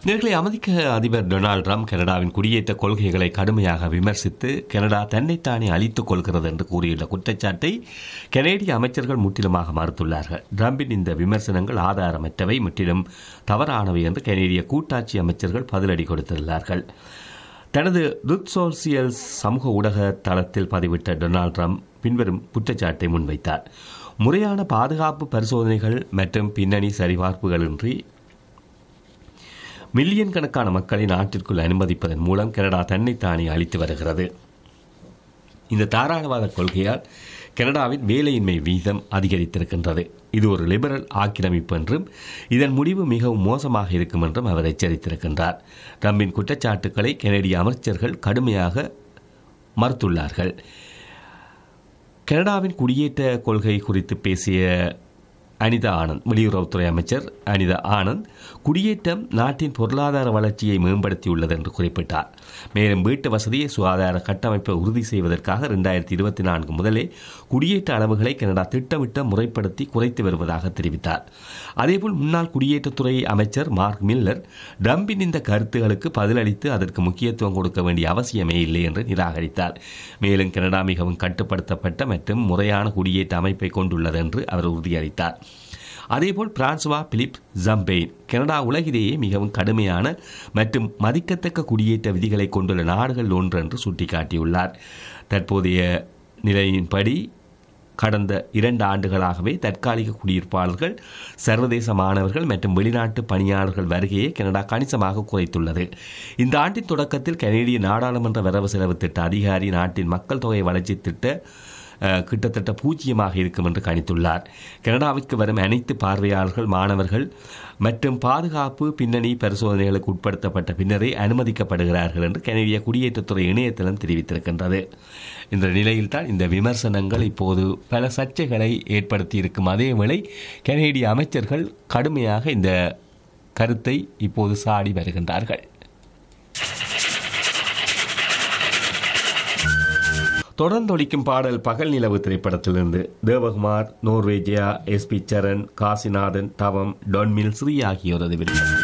நேர்களை அமெரிக்க அதிபர் Donald Trump கனடாவின் குடியேற்ற கொள்கைகளை கடுமையாக விமர்சித்து கனடா தன்னைத்தானே அழித்துக் கொள்கிறது என்று கூறியுள்ள குற்றச்சாட்டை கனேடிய அமைச்சர்கள் முற்றிலுமாக மறுத்துள்ளார்கள் ட்ரம்பின் இந்த விமர்சனங்கள் ஆதாரமற்றவை முற்றிலும் தவறானவை என்று கனேடிய கூட்டாட்சி அமைச்சர்கள் பதிலடி கொடுத்துள்ளார்கள் தனது ருத் சோசியல் சமூக ஊடக தளத்தில் பதிவிட்ட டொனால்ட் ட்ரம்ப் பின்வரும் குற்றச்சாட்டை முன்வைத்தார் முறையான பாதுகாப்பு பரிசோதனைகள் மற்றும் பின்னணி சரிபார்ப்புகளின்றி மில்லியன் கணக்கான மக்களை நாட்டிற்குள் அனுமதிப்பதன் மூலம் கனடா தன்னைத்தானே அளித்து வருகிறது இந்த தாராளவாத கொள்கையால் கனடாவின் வேலையின்மை வீதம் அதிகரித்திருக்கின்றது இது ஒரு லிபரல் ஆக்கிரமிப்பு என்றும் இதன் முடிவு மிகவும் மோசமாக இருக்கும் என்றும் அவர் எச்சரித்திருக்கின்றார் ட்ரம்பின் குற்றச்சாட்டுக்களை கனடிய அமைச்சர்கள் கடுமையாக மறுத்துள்ளார்கள் கனடாவின் குடியேற்ற கொள்கை குறித்து பேசிய அனிதா ஆனந்த் வெளியுறவுத்துறை அமைச்சர் அனிதா ஆனந்த் குடியேற்றம் நாட்டின் பொருளாதார வளர்ச்சியை மேம்படுத்தியுள்ளது என்று குறிப்பிட்டார் மேலும் வீட்டு வசதியை சுகாதார கட்டமைப்பை உறுதி செய்வதற்காக இரண்டாயிரத்தி இருபத்தி நான்கு முதலே குடியேற்ற அளவுகளை கனடா திட்டமிட்ட முறைப்படுத்தி குறைத்து வருவதாக தெரிவித்தார் அதேபோல் முன்னாள் குடியேற்றத்துறை அமைச்சர் மார்க் மில்லர் ட்ரம்பின் இந்த கருத்துகளுக்கு பதிலளித்து அதற்கு முக்கியத்துவம் கொடுக்க வேண்டிய அவசியமே இல்லை என்று நிராகரித்தார் மேலும் கனடா மிகவும் கட்டுப்படுத்தப்பட்ட மற்றும் முறையான குடியேற்ற அமைப்பை கொண்டுள்ளது என்று அவர் உறுதியளித்தார் அதேபோல் பிரான்சுவா பிலிப் ஜம்பெயின் கனடா உலகிலேயே மிகவும் கடுமையான மற்றும் மதிக்கத்தக்க குடியேற்ற விதிகளை கொண்டுள்ள நாடுகள் ஒன்று என்று சுட்டிக்காட்டியுள்ளார் தற்போதைய நிலையின்படி கடந்த இரண்டு ஆண்டுகளாகவே தற்காலிக குடியிருப்பாளர்கள் சர்வதேச மாணவர்கள் மற்றும் வெளிநாட்டு பணியாளர்கள் வருகையை கனடா கணிசமாக குறைத்துள்ளது இந்த ஆண்டின் தொடக்கத்தில் கனேடிய நாடாளுமன்ற வரவு செலவு திட்ட அதிகாரி நாட்டின் மக்கள் தொகை வளர்ச்சி திட்ட கிட்டத்தட்ட பூஜ்ஜியமாக இருக்கும் என்று கணித்துள்ளார் கனடாவிற்கு வரும் அனைத்து பார்வையாளர்கள் மாணவர்கள் மற்றும் பாதுகாப்பு பின்னணி பரிசோதனைகளுக்கு உட்படுத்தப்பட்ட பின்னரே அனுமதிக்கப்படுகிறார்கள் என்று கனடிய குடியேற்றத்துறை இணையதளம் தெரிவித்திருக்கின்றது இந்த நிலையில்தான் இந்த விமர்சனங்கள் இப்போது பல சர்ச்சைகளை ஏற்படுத்தி இருக்கும் அதேவேளை கனேடிய அமைச்சர்கள் கடுமையாக இந்த கருத்தை இப்போது சாடி வருகின்றார்கள் தொடர்ந்து ஒழிக்கும் பாடல் பகல் நிலவு திரைப்படத்திலிருந்து தேவகுமார் நோர்வேஜியா எஸ் பி சரண் காசிநாதன் தவம் டொன்மில் ஸ்ரீ ஆகியோரது விருப்பம்